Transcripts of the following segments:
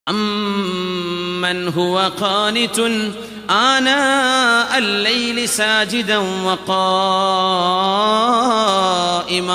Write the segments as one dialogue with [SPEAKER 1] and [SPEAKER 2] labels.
[SPEAKER 1] أمن هو قانت آناء الليل ساجدا وقائما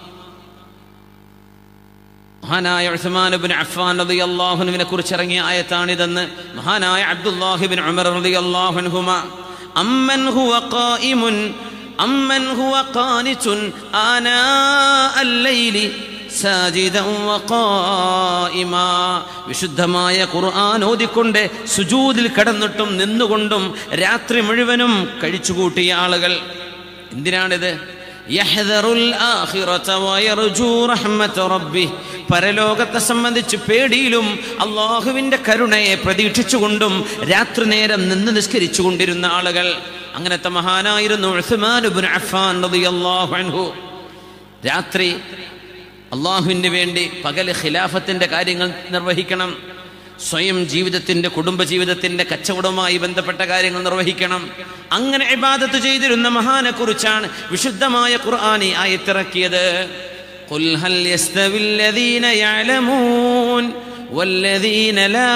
[SPEAKER 1] മഹാനായ ഉസ്മാൻ അഫ്ഫാൻ റളിയല്ലാഹുവിനെ കുറിച്ച് ഇറങ്ങിയ ആയത്താണിതെന്ന് മഹാനായ അബ്ദുല്ലാഹിബിൻ ഉമർ റളിയല്ലാഹു അൻഹുമ അമ്മൻ ഹുവ ഖായിമുൻ അമ്മൻ ഹുവ ഖാനിതുൻ ആനാ അല്ലൈലി സാജിദൻ വഖായിമാ വിശുദ്ധമായ ഖുർആൻ ഓതിക്കൊണ്ട് സുജൂദിൽ കിടന്നിട്ടും നിന്നുകൊണ്ടും രാത്രി മുഴുവനും കഴിച്ചുകൂട്ടിയ ആളുകൾ എന്തിനാണിത് യഹ്ദറുൽ ആഖിറത വയർജു റഹ്മത റബ്ബിഹ് പരലോകത്തെ സംബന്ധിച്ച് പേടിയിലും അള്ളാഹുവിൻ്റെ കരുണയെ പ്രതീക്ഷിച്ചുകൊണ്ടും രാത്രി നേരം നിന്ന് നിസ്കരിച്ചു കൊണ്ടിരുന്ന ആളുകൾ അങ്ങനത്തെ മഹാനായിരുന്നു ഉസ്മാൻ ഇബ്നു അഫ്ഫാൻ റളിയല്ലാഹു അൻഹു രാത്രി അള്ളാഹുവിന് വേണ്ടി പകല് ഖിലാഫത്തിൻ്റെ കാര്യങ്ങൾ നിർവഹിക്കണം സ്വയം ജീവിതത്തിൻ്റെ കുടുംബ ജീവിതത്തിൻ്റെ കച്ചവടവുമായി ബന്ധപ്പെട്ട കാര്യങ്ങൾ നിർവഹിക്കണം അങ്ങനെ ഇബാദത്ത് ചെയ്തിരുന്ന മഹാനെ കുറിച്ചാണ് വിശുദ്ധമായ ഖുർആാനി ആയത്തിറക്കിയത് قل هل يستوي الذين يعلمون والذين لا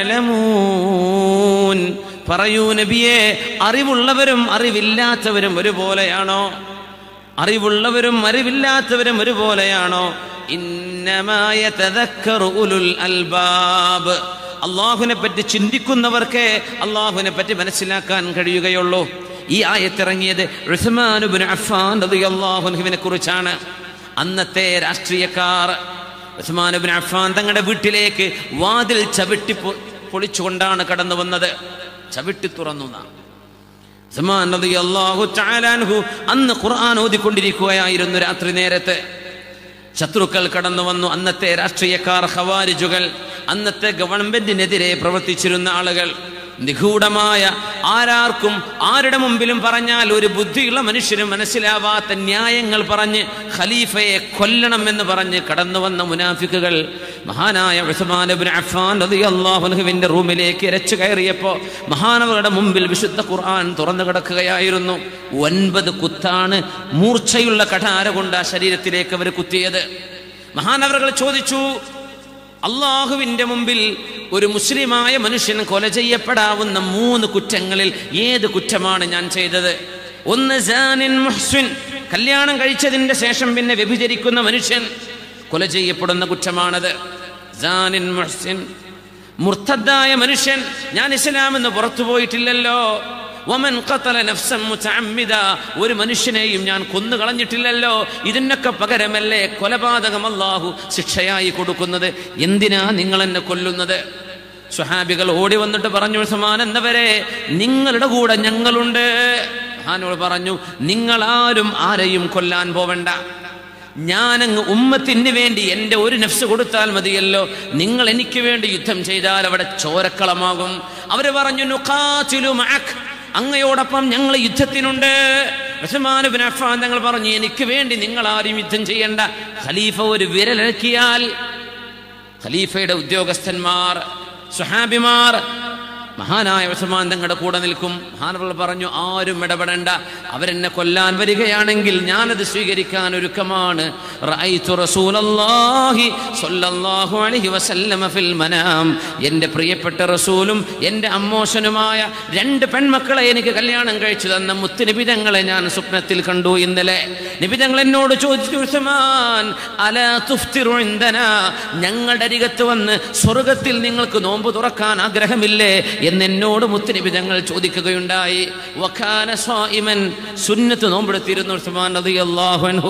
[SPEAKER 1] يعلمون പറയൂ നബിയെ അറിവുള്ളവരും അറിവില്ലാത്തവരും ഒരുപോലെയാണോ അറിവുള്ളവരും അറിവില്ലാത്തവരും ഒരുപോലെയാണോ ഇന്നമായ ഉലുൽ അൽബാബ് അള്ളാഹുവിനെ പറ്റി ചിന്തിക്കുന്നവർക്ക് അള്ളാഹുവിനെ പറ്റി മനസ്സിലാക്കാൻ കഴിയുകയുള്ളൂ ഈ ആയത്തിറങ്ങിയത് ഉസ്മാനുബിൻ അഫ്ഫാൻ റളിയല്ലാഹുവിനെ കുറിച്ചാണ് അന്നത്തെ രാഷ്ട്രീയക്കാർ ഉസ്മാനുബിൻ അഫ്ഫാൻ തങ്ങളുടെ വീട്ടിലേക്ക് വാതിൽ ചവിട്ടി പൊ- പൊളിച്ചുകൊണ്ടാണ് കടന്നു വന്നത് ചവിട്ടി തുറന്നു എന്നാണ് ഉസ്മാൻ റളിയല്ലാഹു തആല അൻഹു അന്ന് ഖുർആൻ ഓതിക്കൊണ്ടിരിക്കുകയായിരുന്നു രാത്രി നേരത്തെ ശത്രുക്കൾ കടന്നു വന്നു അന്നത്തെ രാഷ്ട്രീയക്കാർ ഖവാരിജുകൾ അന്നത്തെ ഗവൺമെന്റിനെതിരെ പ്രവർത്തിച്ചിരുന്ന ആളുകൾ നിഗൂഢമായ ആരാർക്കും ആരുടെ മുമ്പിലും പറഞ്ഞാൽ ഒരു ബുദ്ധിയുള്ള മനുഷ്യന് മനസ്സിലാവാത്ത ന്യായങ്ങൾ പറഞ്ഞ് ഖലീഫയെ കൊല്ലണം എന്ന് പറഞ്ഞ് കടന്നു വന്ന മുനാഫിക്കുകൾ മഹാനായ ഉസ്മാൻ ഇബ്നു അഫ്ഫാൻ റളിയല്ലാഹു അൻഹുവിന്റെ റൂമിലേക്ക് ഇരച്ചു കയറിയപ്പോൾ മഹാനവരുടെ മുമ്പിൽ വിശുദ്ധ ഖുർആൻ തുറന്നു കിടക്കുകയായിരുന്നു ഒൻപത് കുത്താണ് മൂർച്ചയുള്ള കഠാര കൊണ്ട് ആ ശരീരത്തിലേക്ക് അവർ കുത്തിയത് മഹാനവറുകൾ ചോദിച്ചു അള്ളാഹുവിന്റെ മുമ്പിൽ ഒരു മുസ്ലിമായ മനുഷ്യൻ കൊല ചെയ്യപ്പെടാവുന്ന മൂന്ന് കുറ്റങ്ങളിൽ ഏത് കുറ്റമാണ് ഞാൻ ചെയ്തത് ഒന്ന് ജാനിൻ മുഹ്സിൻ കല്യാണം കഴിച്ചതിന്റെ ശേഷം പിന്നെ വ്യഭിചരിക്കുന്ന മനുഷ്യൻ കൊല ചെയ്യപ്പെടുന്ന കുറ്റമാണത് ജാനിൻ മുഹ്സിൻ മുർത്തദ്ദായ മനുഷ്യൻ ഞാൻ ഇസ്ലാം എന്ന് പുറത്തു പോയിട്ടില്ലല്ലോ വമൻ ഖതല നഫ്സൻ മുതഅമ്മിദ ഒരു മനുഷ്യനെയും ഞാൻ കൊന്നു കളഞ്ഞിട്ടില്ലല്ലോ ഇതിനൊക്കെ പകരമല്ലേ കൊലപാതകം അല്ലാഹു ശിക്ഷയായി കൊടുക്കുന്നത് എന്തിനാ നിങ്ങൾ എന്നെ കൊല്ലുന്നത് സ്വഹാബികൾ ഓടി വന്നിട്ട് പറഞ്ഞു സമാൻ എന്നവരെ നിങ്ങളുടെ കൂടെ ഞങ്ങളുണ്ട് മഹാനോട് പറഞ്ഞു നിങ്ങൾ ആരും ആരെയും കൊല്ലാൻ പോവണ്ട ഞാനങ്ങ് ഉമ്മത്തിന് വേണ്ടി എൻ്റെ ഒരു നഫ്സ് കൊടുത്താൽ മതിയല്ലോ നിങ്ങൾ എനിക്ക് വേണ്ടി യുദ്ധം ചെയ്താൽ അവിടെ ചോരക്കളമാകും അവര് പറഞ്ഞു നുഖാതിലു മഅക് അങ്ങയോടൊപ്പം ഞങ്ങൾ യുദ്ധത്തിനുണ്ട് ഉസ്മാൻ ഇബ്നു അഫ്ഫാൻ തങ്ങൾ പറഞ്ഞു എനിക്ക് വേണ്ടി നിങ്ങൾ ആരും യുദ്ധം ചെയ്യണ്ട ഖലീഫ ഒരു വിരലിളക്കിയാൽ ഖലീഫയുടെ ഉദ്യോഗസ്ഥന്മാർ സുഹാബിമാർ മഹാനായ ഉസ്മാൻ തങ്ങളുടെ കൂടെ നിൽക്കും മഹാനവർ പറഞ്ഞു ആരും ഇടപെടേണ്ട അവരെന്നെ കൊല്ലാൻ വരികയാണെങ്കിൽ ഞാനത് സ്വീകരിക്കാൻ ഒരുക്കമാണ് റഅയ്തു റസൂലല്ലാഹി സ്വല്ലല്ലാഹു അലൈഹി വസല്ലമ ഫിൽ മനാം എൻ്റെ പ്രിയപ്പെട്ട റസൂലും എൻ്റെ അമ്മോശനുമായ രണ്ട് പെൺമക്കളെ എനിക്ക് കല്യാണം കഴിച്ചു തന്ന മുത്തുനിബിതങ്ങളെ ഞാൻ സ്വപ്നത്തിൽ കണ്ടു ഇന്നലെ നിബിതങ്ങൾ എന്നോട് ചോദിച്ചു ഉസ്മാൻ അലാ തുഫ്തിറു ഇൻദനാ ഞങ്ങളുടെ അരികത്ത് വന്ന് സ്വർഗത്തിൽ നിങ്ങൾക്ക് നോമ്പ് തുറക്കാൻ ആഗ്രഹമില്ലേ എന്ന് എന്നോട് മുത്തുനബി ഞങ്ങൾ ചോദിക്കുകയുണ്ടായി വഖാന സ്വാഇമൻ സുന്നത്ത് നോമ്പെടുത്തിരുന്നു ഉസ്മാൻ റളിയല്ലാഹു അൻഹു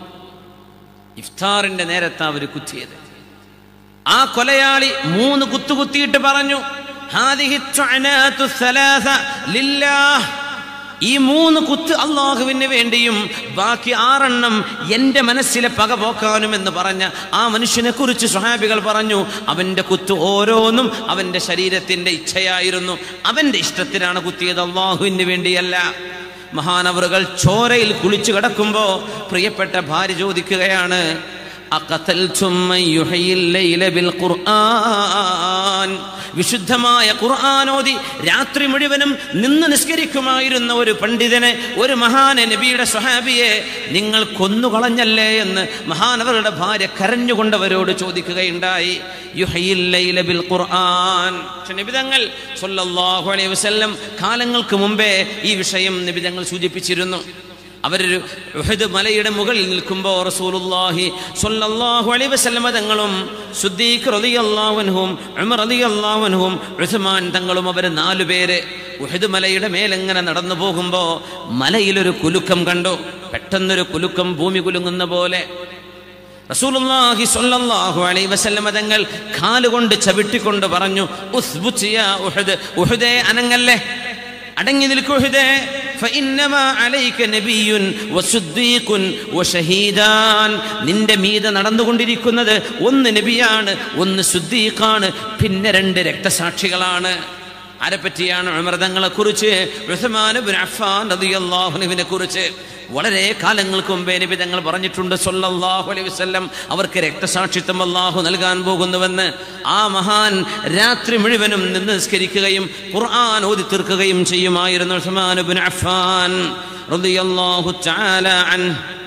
[SPEAKER 1] ഇഫ്താറിന്റെ നേരത്താ അവർ കുത്തിയത് ആ കൊലയാളി മൂന്ന് കുത്തുകുത്തിയിട്ട് പറഞ്ഞു ഹാദിഹി ത്വഅനാതു സലാസ ലില്ലാഹ് ഈ മൂന്ന് കുത്ത് അള്ളാഹുവിന് വേണ്ടിയും ബാക്കി ആറെണ്ണം എൻ്റെ മനസ്സിലെ പക പോക്കാനും എന്ന് പറഞ്ഞ ആ മനുഷ്യനെ കുറിച്ച് സ്വഹാബികൾ പറഞ്ഞു അവൻ്റെ കുത്ത് ഓരോന്നും അവൻ്റെ ശരീരത്തിൻ്റെ ഇച്ഛയായിരുന്നു അവൻ്റെ ഇഷ്ടത്തിനാണ് കുത്തിയത് അള്ളാഹുവിന് വേണ്ടിയല്ല മഹാനവറുകൾ ചോരയിൽ കുളിച്ചു കിടക്കുമ്പോൾ പ്രിയപ്പെട്ട ഭാര്യ ചോദിക്കുകയാണ് അഖതൽതും മൻ യുഹയിൽ ലൈല ബിൽ ഖുർആൻ വിശുദ്ധമായ ഖുർആാനോദി രാത്രി മുഴുവനും നിന്ന് നിസ്കരിക്കുമായിരുന്ന ഒരു പണ്ഡിതനെ ഒരു മഹാന നബിയുടെ സ്വഹാബിയെ നിങ്ങൾ കൊന്നുകളഞ്ഞല്ലേ എന്ന് മഹാനവരുടെ ഭാര്യ കരഞ്ഞുകൊണ്ടവരോട് ചോദിക്കുകയുണ്ടായി യുഹയിൽ ലൈല ബിൽ ഖുർആൻ പക്ഷെ നിബിതങ്ങൾ സല്ലല്ലാഹു അലൈഹി വസല്ലം കാലങ്ങൾക്ക് മുമ്പേ ഈ വിഷയം നിബിതങ്ങൾ സൂചിപ്പിച്ചിരുന്നു അവരൊരു ഉഹദ് മലയുടെ മുകളിൽ നിൽക്കുമ്പോൾ റസൂലുള്ളാഹി സ്വല്ലല്ലാഹു അലൈഹി വസല്ലം തങ്ങളും സുദ്ദീഖ് റളിയല്ലാഹു അൻഹും ഉമർ റളിയല്ലാഹു അൻഹും ഉസ്മാൻ തങ്ങളും അവർ നാലു പേര് ഉഹദ് മലയുടെ മേലെങ്ങനെ നടന്നു പോകുമ്പോൾ മലയിലൊരു കുലുക്കം കണ്ടു പെട്ടെന്നൊരു കുലുക്കം ഭൂമി കുലുങ്ങുന്ന പോലെ റസൂലുള്ളാഹി സ്വല്ലല്ലാഹു അലൈഹി വസല്ലം തങ്ങൾ കാലുകൊണ്ട് ചവിട്ടിക്കൊണ്ട് പറഞ്ഞു ഉസ്ബുത് യാ ഉഹദ് ഉഹദേ അനങ്ങല്ലേ അടങ്ങി നിൽക്കൂ ഉഹദേ ഫഇന്നമാ അലൈക നബിയ്യുൻ വസുദ്ദീഖുൻ വശഹീദാൻ നിന്റെ മീതെ നടന്നുകൊണ്ടിരിക്കുന്നത് ഒന്ന് നബിയാണ് ഒന്ന് സുദ്ദീഖാണ് പിന്നെ രണ്ട് രക്തസാക്ഷികളാണ് ആരെപ്പറ്റിയാണ് അമൃതങ്ങളെ കുറിച്ച് റളിയല്ലാഹുവിനെ കുറിച്ച് വളരെ കാലങ്ങൾക്ക് മുമ്പേ നബി തങ്ങൾ പറഞ്ഞിട്ടുണ്ട് സല്ലല്ലാഹു അലൈഹി വസല്ലം അവർക്ക് രക്തസാക്ഷിത്വം അല്ലാഹു നൽകാൻ പോകുന്നുവെന്ന് ആ മഹാൻ രാത്രി മുഴുവനും നിന്ന് നിസ്കരിക്കുകയും ഖുർആൻ ഓതി തീർക്കുകയും ചെയ്യുമായിരുന്നു ഉസ്മാൻ ഇബ്നു അഫ്ഫാൻ റളിയല്ലാഹു തആല അൻഹു